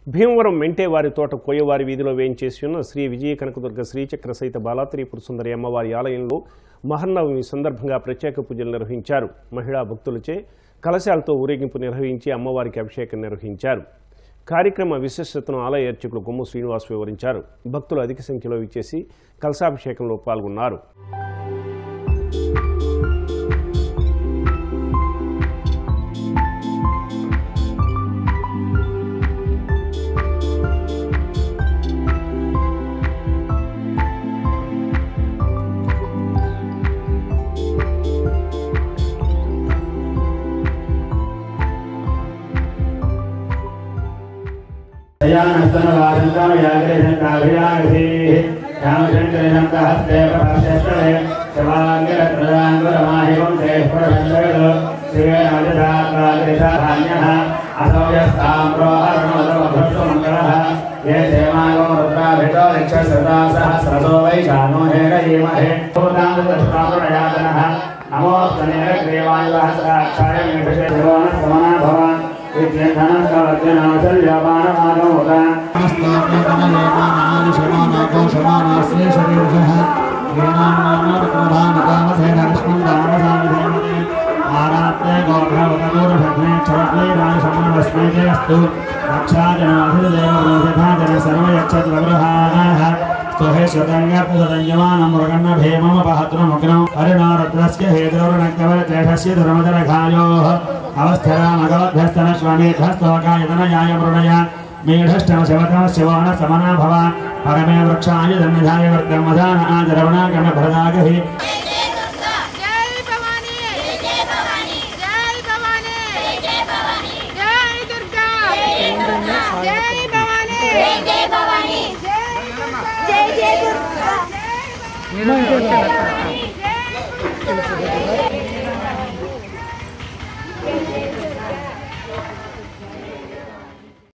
భీమవరం మెంటేవారి తోట కోయవారి వీధిలో వేయించేసి ఉన్న శ్రీ విజయ కనకదుర్గ శ్రీచక్ర సహిత బాలాత్రిపుర సుందరి అమ్మవారి ఆలయంలో మహర్నవమి సందర్భంగా ప్రత్యేక పూజలు నిర్వహించారు మహిళా భక్తులచే కలశాలతో ఊరేగింపు నిర్వహించి అమ్మవారికి అభిషేకం నిర్వహించారు కార్యక్రమ విశిష్టతను ఆలయ అర్చకులు కొమ్ము శ్రీనివాస్ వివరించారు భక్తులు అధిక సంఖ్యలో ఇచ్చేసి కలశాభిషేకంలో పాల్గొన్నారు నమో ఆరాత్రే గోభ్రవతమూర్భగ్నేక్షరక్లీరాజసమనస్మేజయస్తు రక్షాజనాధిదేవరోధా సర్వయక్షద్వృహాः स्तोहे श्रुतङ्गपुतञ्जमानं मृगन्न भीममपहतृमुग्नं हरिणारद्रस्य हेतुर्णक्कवरक्लेशस्य धर्मदरघायोः अवस्थिरामगवद्भ्यस्तनश्वमेधस्तोकायतनयाय मृणय मेढष्टमशवतमशिवोन समना भव परमे वृक्षाय धन्यधाय वर्गमधान आदरवणागमभरदागहि జై భవానీ జై భవానీ జై భవానీ జై భవానీ జై దుర్గా జై దుర్గా జై భవానీ జై భవానీ జై జై దుర్గా